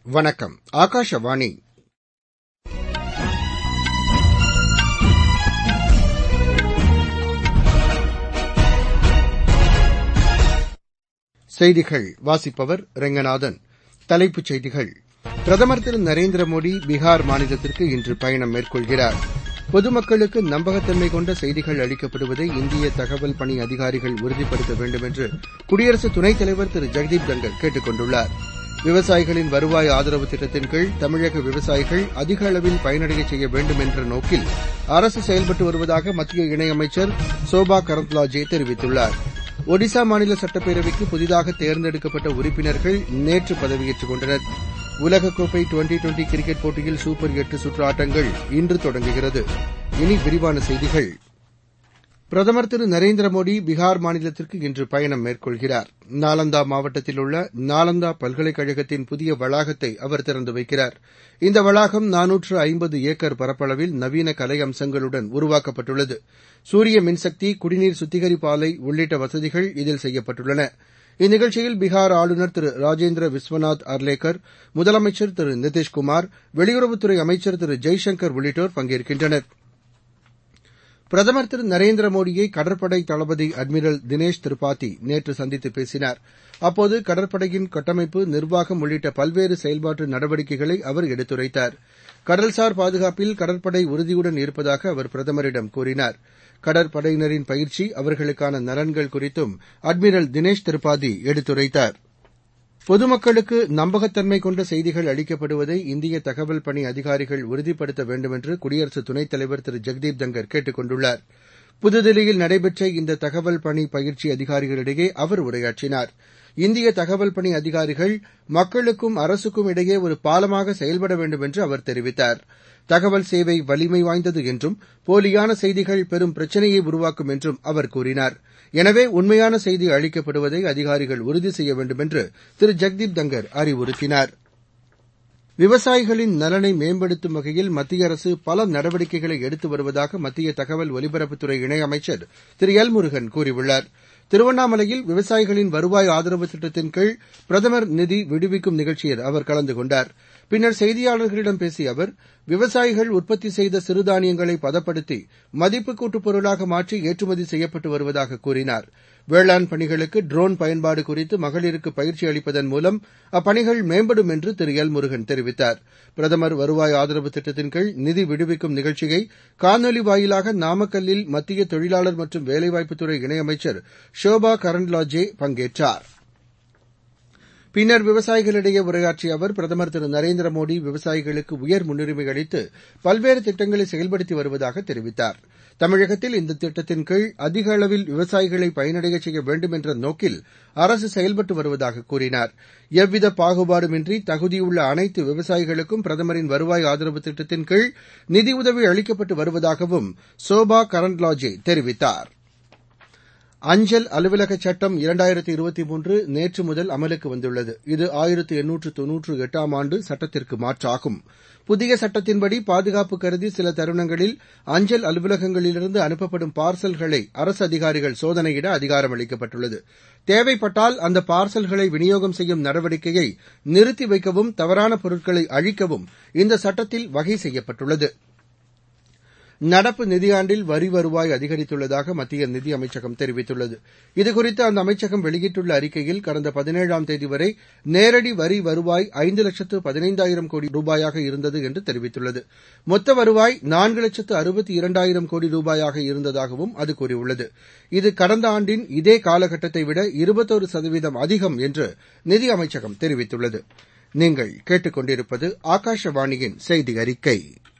வணக்கம் ஆகாஷவாணி செய்திகள் வாசிப்பவர் ரெங்கநாதன் தலைப்புச் செய்திகள் பிரதமர் திரு நரேந்திர மோடி பீகார் மாநிலத்திற்கு இன்று பயணம் மேற்கொள்கிறார் பொதுமக்களுக்கு நம்பகத்தன்மை கொண்ட செய்திகள் அளிக்கப்படுவதை இந்திய தகவல் பணி அதிகாரிகள் உறுதிப்படுத்த வேண்டும் என்று குடியரசு துணைத் தலைவர் திரு ஜெகதீப் தங்கர் கேட்டுக் கொண்டுள்ளார் விவசாயிகளின் வருவாய் ஆதரவு திட்டத்தின் கீழ் தமிழக விவசாயிகள் அதிக அளவில் பயனடைய செய்ய வேண்டும் என்ற நோக்கில் அரசு செயல்பட்டு வருவதாக மத்திய இணையமைச்சர் சோபா கரந்த்லாஜே தெரிவித்துள்ளார் ஒடிசா மாநில சட்டப்பேரவைக்கு புதிதாக தேர்ந்தெடுக்கப்பட்ட உறுப்பினர்கள் நேற்று பதவியேற்றுக் கொண்டனர் உலகக்கோப்பை டுவெண்டி டுவெண்டி கிரிக்கெட் போட்டியில் சூப்பர் எட்டு சுற்று ஆட்டங்கள் இன்று தொடங்குகிறது இனி விரிவான செய்திகள் பிரதமர் திரு நரேந்திர மோடி பீகார் மாநிலத்திற்கு இன்று பயணம் மேற்கொள்கிறார் நாலந்தா மாவட்டத்தில் உள்ள நாலந்தா பல்கலைக்கழகத்தின் புதிய வளாகத்தை அவர் திறந்து வைக்கிறார் இந்த வளாகம் நானூற்று ஐம்பது ஏக்கர் பரப்பளவில் நவீன கலை அம்சங்களுடன் உருவாக்கப்பட்டுள்ளது சூரிய மின்சக்தி குடிநீர் சுத்திகரிப்பு ஆலை உள்ளிட்ட வசதிகள் இதில் செய்யப்பட்டுள்ளன இந்நிகழ்ச்சியில் பீகார் ஆளுநர் திரு ராஜேந்திர விஸ்வநாத் அர்லேக்கர் முதலமைச்சர் திரு நிதிஷ்குமார் வெளியுறவுத்துறை அமைச்சர் திரு ஜெய்சங்கர் உள்ளிட்டோர் பங்கேற்கின்றனர் பிரதமர் திரு நரேந்திர மோடியை கடற்படை தளபதி அட்மிரல் தினேஷ் திரிபாதி நேற்று சந்தித்து பேசினார் அப்போது கடற்படையின் கட்டமைப்பு நிர்வாகம் உள்ளிட்ட பல்வேறு செயல்பாட்டு நடவடிக்கைகளை அவர் எடுத்துரைத்தார் கடல்சார் பாதுகாப்பில் கடற்படை உறுதியுடன் இருப்பதாக அவர் பிரதமரிடம் கூறினார் கடற்படையினரின் பயிற்சி அவர்களுக்கான நலன்கள் குறித்தும் அட்மிரல் தினேஷ் திரிபாதி எடுத்துரைத்தார் பொதுமக்களுக்கு நம்பகத்தன்மை கொண்ட செய்திகள் அளிக்கப்படுவதை இந்திய தகவல் பணி அதிகாரிகள் உறுதிப்படுத்த வேண்டும் என்று குடியரசு துணைத் தலைவர் திரு ஜெகதீப் தங்கர் கேட்டுக் கொண்டுள்ளார் புதுதில்லியில் நடைபெற்ற இந்த தகவல் பணி பயிற்சி அதிகாரிகளிடையே அவர் உரையாற்றினார் இந்திய தகவல் பணி அதிகாரிகள் மக்களுக்கும் அரசுக்கும் இடையே ஒரு பாலமாக செயல்பட வேண்டும் என்று அவர் தெரிவித்தார் தகவல் சேவை வலிமை வாய்ந்தது என்றும் போலியான செய்திகள் பெரும் பிரச்சினையை உருவாக்கும் என்றும் அவர் கூறினார் எனவே உண்மையான செய்தி அளிக்கப்படுவதை அதிகாரிகள் உறுதி செய்ய வேண்டும் என்று திரு ஜெகதீப் தங்கர் அறிவுறுத்தினார் விவசாயிகளின் நலனை மேம்படுத்தும் வகையில் மத்திய அரசு பல நடவடிக்கைகளை எடுத்து வருவதாக மத்திய தகவல் ஒலிபரப்புத்துறை இணையமைச்சர் திரு எல் முருகன் கூறியுள்ளார் திருவண்ணாமலையில் விவசாயிகளின் வருவாய் ஆதரவு திட்டத்தின் கீழ் பிரதமர் நிதி விடுவிக்கும் நிகழ்ச்சியில் அவர் கலந்து கொண்டார் பின்னர் செய்தியாளர்களிடம் பேசிய அவர் விவசாயிகள் உற்பத்தி செய்த சிறுதானியங்களை பதப்படுத்தி மதிப்பு கூட்டுப் பொருளாக மாற்றி ஏற்றுமதி செய்யப்பட்டு வருவதாக கூறினார் வேளாண் பணிகளுக்கு ட்ரோன் பயன்பாடு குறித்து மகளிருக்கு பயிற்சி அளிப்பதன் மூலம் அப்பணிகள் மேம்படும் என்று திரு எல் முருகன் தெரிவித்தார் பிரதமர் வருவாய் ஆதரவு திட்டத்தின் கீழ் நிதி விடுவிக்கும் நிகழ்ச்சியை காணொலி வாயிலாக நாமக்கல்லில் மத்திய தொழிலாளர் மற்றும் வேலைவாய்ப்புத்துறை இணையமைச்சர் ஷோபா கரண்ட்லாஜே பங்கேற்றார் பின்னர் விவசாயிகளிடையே உரையாற்றிய அவர் பிரதமர் திரு நரேந்திர மோடி விவசாயிகளுக்கு உயர் முன்னுரிமை அளித்து பல்வேறு திட்டங்களை செயல்படுத்தி வருவதாக தெரிவித்தார் தமிழகத்தில் இந்த திட்டத்தின் கீழ் அதிக அளவில் விவசாயிகளை பயனடைய செய்ய வேண்டும் என்ற நோக்கில் அரசு செயல்பட்டு வருவதாக கூறினார் எவ்வித பாகுபாடுமின்றி தகுதியுள்ள அனைத்து விவசாயிகளுக்கும் பிரதமரின் வருவாய் ஆதரவு திட்டத்தின் கீழ் நிதியுதவி அளிக்கப்பட்டு வருவதாகவும் சோபா கரண்ட்லாஜே தெரிவித்தார் அஞ்சல் அலுவலக சட்டம் இரண்டாயிரத்தி இருபத்தி மூன்று நேற்று முதல் அமலுக்கு வந்துள்ளது இது ஆயிரத்து எண்ணூற்று தொன்னூற்று எட்டாம் ஆண்டு சட்டத்திற்கு மாற்றாகும் புதிய சட்டத்தின்படி பாதுகாப்பு கருதி சில தருணங்களில் அஞ்சல் அலுவலகங்களிலிருந்து அனுப்பப்படும் பார்சல்களை அரசு அதிகாரிகள் சோதனையிட அதிகாரம் அளிக்கப்பட்டுள்ளது தேவைப்பட்டால் அந்த பார்சல்களை விநியோகம் செய்யும் நடவடிக்கையை நிறுத்தி வைக்கவும் தவறான பொருட்களை அழிக்கவும் இந்த சட்டத்தில் வகை செய்யப்பட்டுள்ளது நடப்பு நிதியாண்டில் வரி வருவாய் அதிகரித்துள்ளதாக மத்திய நிதி அமைச்சகம் தெரிவித்துள்ளது இதுகுறித்து அந்த அமைச்சகம் வெளியிட்டுள்ள அறிக்கையில் கடந்த பதினேழாம் தேதி வரை நேரடி வரி வருவாய் ஐந்து லட்சத்து பதினைந்தாயிரம் கோடி ரூபாயாக இருந்தது என்று தெரிவித்துள்ளது மொத்த வருவாய் நான்கு லட்சத்து அறுபத்தி இரண்டாயிரம் கோடி ரூபாயாக இருந்ததாகவும் அது கூறியுள்ளது இது கடந்த ஆண்டின் இதே காலகட்டத்தை விட இருபத்தோரு சதவீதம் அதிகம் என்று நிதி அமைச்சகம் தெரிவித்துள்ளது நீங்கள் கேட்டுக்கொண்டிருப்பது ஆகாஷவாணியின் செய்தி அறிக்கை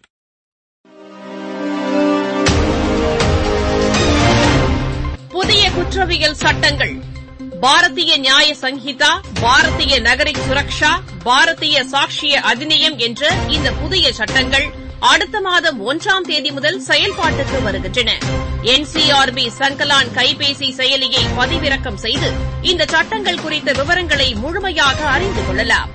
புதிய குற்றவியல் சட்டங்கள் பாரதிய நியாய சங்கீதா பாரதிய நகரிக் சுரக்ஷா பாரதிய சாட்சிய அதிநியம் என்ற இந்த புதிய சட்டங்கள் அடுத்த மாதம் ஒன்றாம் தேதி முதல் செயல்பாட்டுக்கு வருகின்றன என்சிஆர்பி சங்கலான் கைபேசி செயலியை பதிவிறக்கம் செய்து இந்த சட்டங்கள் குறித்த விவரங்களை முழுமையாக அறிந்து கொள்ளலாம்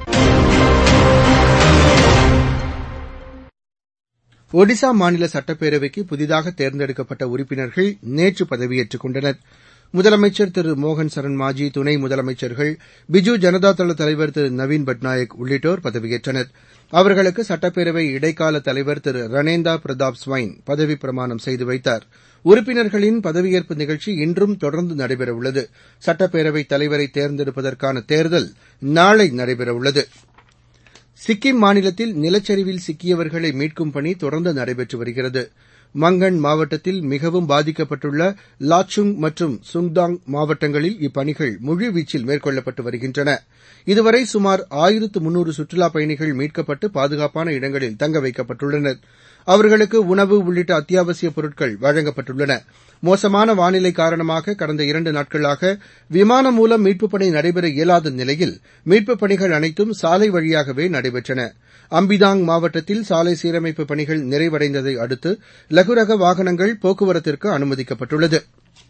ஒடிசா மாநில சட்டப்பேரவைக்கு புதிதாக தேர்ந்தெடுக்கப்பட்ட உறுப்பினர்கள் நேற்று பதவியேற்றுக் கொண்டனர் முதலமைச்சர் திரு மோகன் சரண் மாஜி துணை முதலமைச்சர்கள் பிஜு ஜனதாதள தலைவர் திரு நவீன் பட்நாயக் உள்ளிட்டோர் பதவியேற்றனர் அவர்களுக்கு சட்டப்பேரவை இடைக்கால தலைவர் திரு ரணேந்தா பிரதாப் ஸ்வைன் பதவிப் பிரமாணம் செய்து வைத்தார் உறுப்பினர்களின் பதவியேற்பு நிகழ்ச்சி இன்றும் தொடர்ந்து நடைபெறவுள்ளது சட்டப்பேரவைத் தலைவரை தேர்ந்தெடுப்பதற்கான தேர்தல் நாளை நடைபெறவுள்ளது சிக்கிம் மாநிலத்தில் நிலச்சரிவில் சிக்கியவர்களை மீட்கும் பணி தொடர்ந்து நடைபெற்று வருகிறது மங்கன் மாவட்டத்தில் மிகவும் பாதிக்கப்பட்டுள்ள லாச்சுங் மற்றும் சுங்தாங் மாவட்டங்களில் இப்பணிகள் முழுவீச்சில் மேற்கொள்ளப்பட்டு வருகின்றன இதுவரை சுமார் ஆயிரத்து முன்னூறு சுற்றுலாப் பயணிகள் மீட்கப்பட்டு பாதுகாப்பான இடங்களில் தங்க வைக்கப்பட்டுள்ளனர் அவர்களுக்கு உணவு உள்ளிட்ட அத்தியாவசியப் பொருட்கள் வழங்கப்பட்டுள்ளன மோசமான வானிலை காரணமாக கடந்த இரண்டு நாட்களாக விமானம் மூலம் மீட்புப் பணி நடைபெற இயலாத நிலையில் மீட்புப் பணிகள் அனைத்தும் சாலை வழியாகவே நடைபெற்றன அம்பிதாங் மாவட்டத்தில் சாலை சீரமைப்பு பணிகள் நிறைவடைந்ததை அடுத்து லகுரக வாகனங்கள் போக்குவரத்திற்கு அனுமதிக்கப்பட்டுள்ளது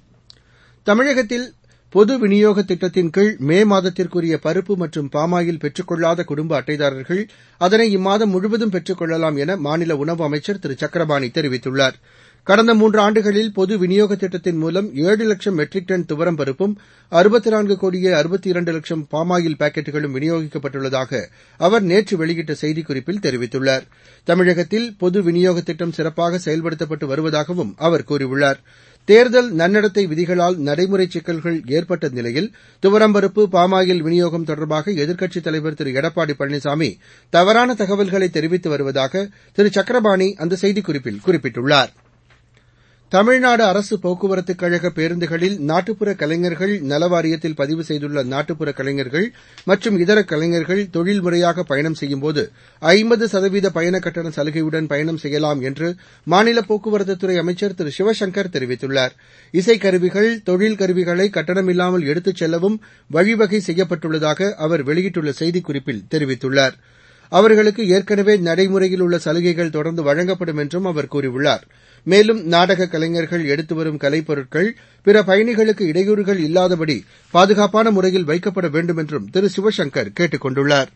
தமிழகத்தில் பொது விநியோக திட்டத்தின் கீழ் மே மாதத்திற்குரிய பருப்பு மற்றும் பாமாயில் பெற்றுக் கொள்ளாத குடும்ப அட்டைதாரர்கள் அதனை இம்மாதம் முழுவதும் பெற்றுக் கொள்ளலாம் என மாநில உணவு அமைச்சர் திரு சக்கரபாணி தெரிவித்துள்ளார் கடந்த மூன்று ஆண்டுகளில் பொது விநியோக திட்டத்தின் மூலம் ஏழு லட்சம் மெட்ரிக் டன் துவரம் பருப்பும் அறுபத்தி நான்கு கோடியே அறுபத்தி இரண்டு லட்சம் பாமாயில் பாக்கெட்டுகளும் விநியோகிக்கப்பட்டுள்ளதாக அவர் நேற்று வெளியிட்ட செய்திக்குறிப்பில் தெரிவித்துள்ளார் தமிழகத்தில் பொது விநியோக திட்டம் சிறப்பாக செயல்படுத்தப்பட்டு வருவதாகவும் அவர் கூறியுள்ளார் தேர்தல் நன்னடத்தை விதிகளால் நடைமுறை சிக்கல்கள் ஏற்பட்ட நிலையில் துவரம்பருப்பு பாமாயில் விநியோகம் தொடர்பாக எதிர்க்கட்சித் தலைவர் திரு எடப்பாடி பழனிசாமி தவறான தகவல்களை தெரிவித்து வருவதாக திரு சக்கரபாணி அந்த செய்திக்குறிப்பில் குறிப்பிட்டுள்ளார் தமிழ்நாடு அரசு போக்குவரத்துக் கழக பேருந்துகளில் நாட்டுப்புற கலைஞர்கள் நல வாரியத்தில் பதிவு செய்துள்ள நாட்டுப்புற கலைஞர்கள் மற்றும் இதர கலைஞர்கள் தொழில் முறையாக பயணம் செய்யும்போது ஐம்பது சதவீத பயண கட்டண சலுகையுடன் பயணம் செய்யலாம் என்று மாநில போக்குவரத்துத்துறை அமைச்சர் திரு சிவசங்கர் தெரிவித்துள்ளார் இசைக்கருவிகள் தொழில் கருவிகளை கட்டணமில்லாமல் எடுத்துச் செல்லவும் வழிவகை செய்யப்பட்டுள்ளதாக அவர் வெளியிட்டுள்ள செய்திக்குறிப்பில் தெரிவித்துள்ளார் அவர்களுக்கு ஏற்கனவே நடைமுறையில் உள்ள சலுகைகள் தொடர்ந்து வழங்கப்படும் என்றும் அவர் கூறியுள்ளார் மேலும் நாடக கலைஞர்கள் எடுத்து வரும் கலைப்பொருட்கள் பிற பயணிகளுக்கு இடையூறுகள் இல்லாதபடி பாதுகாப்பான முறையில் வைக்கப்பட வேண்டும் என்றும் திரு சிவசங்கர் கேட்டுக் கொண்டுள்ளார்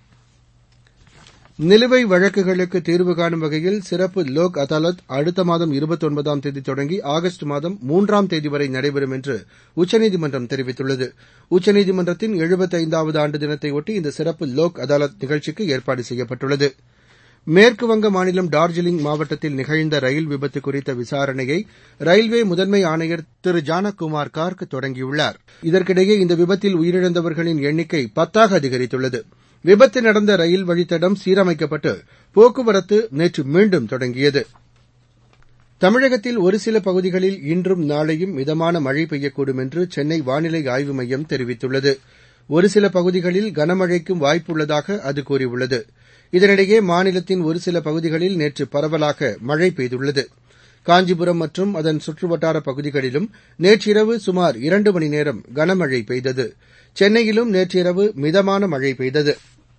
நிலுவை வழக்குகளுக்கு தீர்வு காணும் வகையில் சிறப்பு லோக் அதாலத் அடுத்த மாதம் இருபத்தொன்பதாம் தேதி தொடங்கி ஆகஸ்ட் மாதம் மூன்றாம் தேதி வரை நடைபெறும் என்று உச்சநீதிமன்றம் தெரிவித்துள்ளது உச்சநீதிமன்றத்தின் எழுபத்தைந்தாவது ஆண்டு தினத்தையொட்டி இந்த சிறப்பு லோக் அதாலத் நிகழ்ச்சிக்கு ஏற்பாடு செய்யப்பட்டுள்ளது மேற்குவங்க மாநிலம் டார்ஜிலிங் மாவட்டத்தில் நிகழ்ந்த ரயில் விபத்து குறித்த விசாரணையை ரயில்வே முதன்மை ஆணையர் திரு ஜானகுமார் கார்க் தொடங்கியுள்ளார் இதற்கிடையே இந்த விபத்தில் உயிரிழந்தவர்களின் எண்ணிக்கை பத்தாக அதிகரித்துள்ளது விபத்து நடந்த ரயில் வழித்தடம் சீரமைக்கப்பட்டு போக்குவரத்து நேற்று மீண்டும் தொடங்கியது தமிழகத்தில் ஒரு சில பகுதிகளில் இன்றும் நாளையும் மிதமான மழை பெய்யக்கூடும் என்று சென்னை வானிலை ஆய்வு மையம் தெரிவித்துள்ளது ஒரு சில பகுதிகளில் கனமழைக்கும் வாய்ப்புள்ளதாக அது கூறியுள்ளது இதனிடையே மாநிலத்தின் ஒரு சில பகுதிகளில் நேற்று பரவலாக மழை பெய்துள்ளது காஞ்சிபுரம் மற்றும் அதன் சுற்றுவட்டார பகுதிகளிலும் நேற்றிரவு சுமார் இரண்டு மணி நேரம் கனமழை பெய்தது சென்னையிலும் நேற்றிரவு மிதமான மழை பெய்தது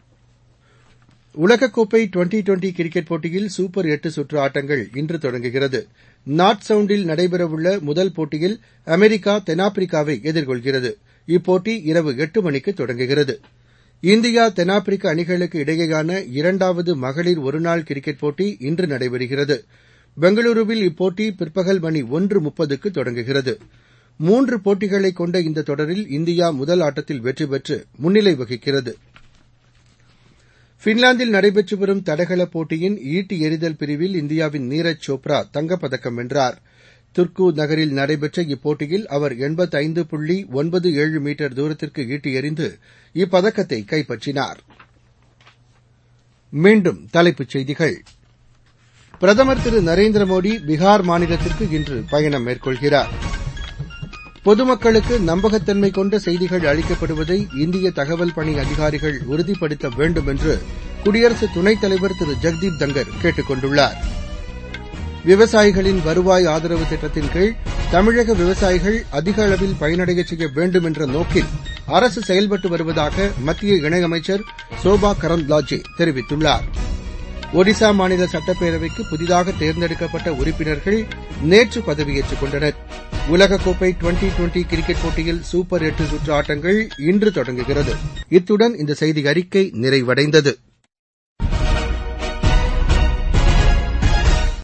உலகக்கோப்பை டுவெண்டி டுவெண்டி கிரிக்கெட் போட்டியில் சூப்பர் எட்டு சுற்று ஆட்டங்கள் இன்று தொடங்குகிறது நார்த் சவுண்டில் நடைபெறவுள்ள முதல் போட்டியில் அமெரிக்கா தென்னாப்பிரிக்காவை எதிர்கொள்கிறது இப்போட்டி இரவு எட்டு மணிக்கு தொடங்குகிறது இந்தியா தென்னாப்பிரிக்க அணிகளுக்கு இடையேயான இரண்டாவது மகளிர் ஒருநாள் கிரிக்கெட் போட்டி இன்று நடைபெறுகிறது பெங்களூருவில் இப்போட்டி பிற்பகல் மணி ஒன்று முப்பதுக்கு தொடங்குகிறது மூன்று போட்டிகளை கொண்ட இந்த தொடரில் இந்தியா முதல் ஆட்டத்தில் வெற்றி பெற்று முன்னிலை வகிக்கிறது பின்லாந்தில் நடைபெற்று வரும் தடகள போட்டியின் ஈட்டி எறிதல் பிரிவில் இந்தியாவின் நீரஜ் சோப்ரா தங்கப்பதக்கம் வென்றார் துர்க்கு நகரில் நடைபெற்ற இப்போட்டியில் அவர் எண்பத்தைந்து புள்ளி ஒன்பது ஏழு மீட்டர் தூரத்திற்கு ஈட்டி எறிந்து இப்பதக்கத்தை கைப்பற்றினார் மீண்டும் தலைப்புச் செய்திகள் பிரதமர் திரு நரேந்திர மோடி பீகார் மாநிலத்திற்கு இன்று பயணம் மேற்கொள்கிறார் பொதுமக்களுக்கு நம்பகத்தன்மை கொண்ட செய்திகள் அளிக்கப்படுவதை இந்திய தகவல் பணி அதிகாரிகள் உறுதிப்படுத்த வேண்டும் என்று குடியரசு துணைத் தலைவர் திரு ஜெக்தீப் தங்கர் கேட்டுக் கொண்டுள்ளார் விவசாயிகளின் வருவாய் ஆதரவு திட்டத்தின் கீழ் தமிழக விவசாயிகள் அதிக அளவில் பயனடைய செய்ய வேண்டும் என்ற நோக்கில் அரசு செயல்பட்டு வருவதாக மத்திய இணையமைச்சர் சோபா கரந்த்லாஜே தெரிவித்துள்ளார் ஒடிசா மாநில சட்டப்பேரவைக்கு புதிதாக தேர்ந்தெடுக்கப்பட்ட உறுப்பினர்கள் நேற்று பதவியேற்றுக் கொண்டனர் உலகக்கோப்பை டுவெண்டி டுவெண்டி கிரிக்கெட் போட்டியில் சூப்பர் எட்டு சுற்று ஆட்டங்கள் இன்று தொடங்குகிறது இத்துடன் இந்த செய்தி அறிக்கை நிறைவடைந்தது